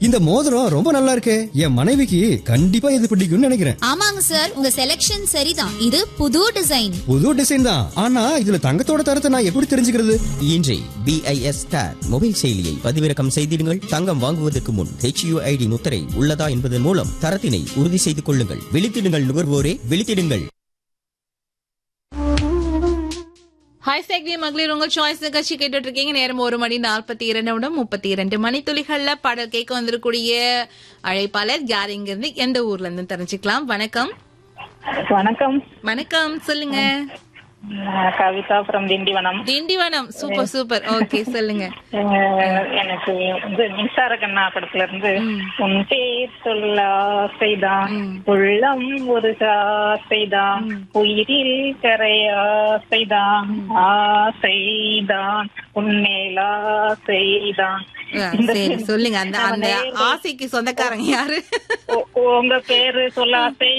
இந்த மோதிரம் ரொம்ப நல்லா இருக்கே என் மனைவிக்கு கண்டிப்பா இது பிடிக்கும்னு நினைக்கிறேன் ஆமாங்க சார் உங்க செலெக்ஷன் சரிதான் இது புது டிசைன் புது டிசைன் தான் ஆனா இதுல தங்கத்தோட தரத்தை நான் எப்படி தெரிஞ்சுக்கிறது இன்றே பிஐஎஸ் ஸ்டார் மொபைல் செயலியை பதிவிறக்கம் செய்திடுங்கள் தங்கம் வாங்குவதற்கு முன் ஹெச்யூஐடி முத்திரை உள்ளதா என்பதன் மூலம் தரத்தினை உறுதி செய்து கொள்ளுங்கள் விழித்திடுங்கள் நுகர்வோரே விழித்திடுங்கள் ஹாய் சேக்வி மகளிர் உங்கள் சாய்ஸ் நிகழ்ச்சி கேட்டுட்டு இருக்கீங்க நேரம் ஒரு மணி நாற்பத்தி இரண்டு நிமிடம் முப்பத்தி இரண்டு மணித்துளிகள்ல பாடல் கேட்க வந்திருக்கூடிய அழைப்பாளர் யார் இங்க இருந்து எந்த ஊர்ல இருந்து தெரிஞ்சுக்கலாம் வணக்கம் வணக்கம் வணக்கம் சொல்லுங்க நான் Kavitha from Tindivanam Tindivanam super super okay சொல்லுங்க அஹ் எனக்கு வந்து மின்சார கண்ணா படத்துல இருந்து உன் பேர் சொல்ல ஆசைதான் உள்ளம் ஒரு ஆசைதான் உயிரில் கரைய ஆசைதான் ஆசைதான் உன்மேல் ஆசைதான் ஆ, சரி சொல்லுங்க அந்த அந்த ஆசைக்கு சொந்தக்காரங்க யாரு உ- உங்க பேரு சொல்ல ஆசை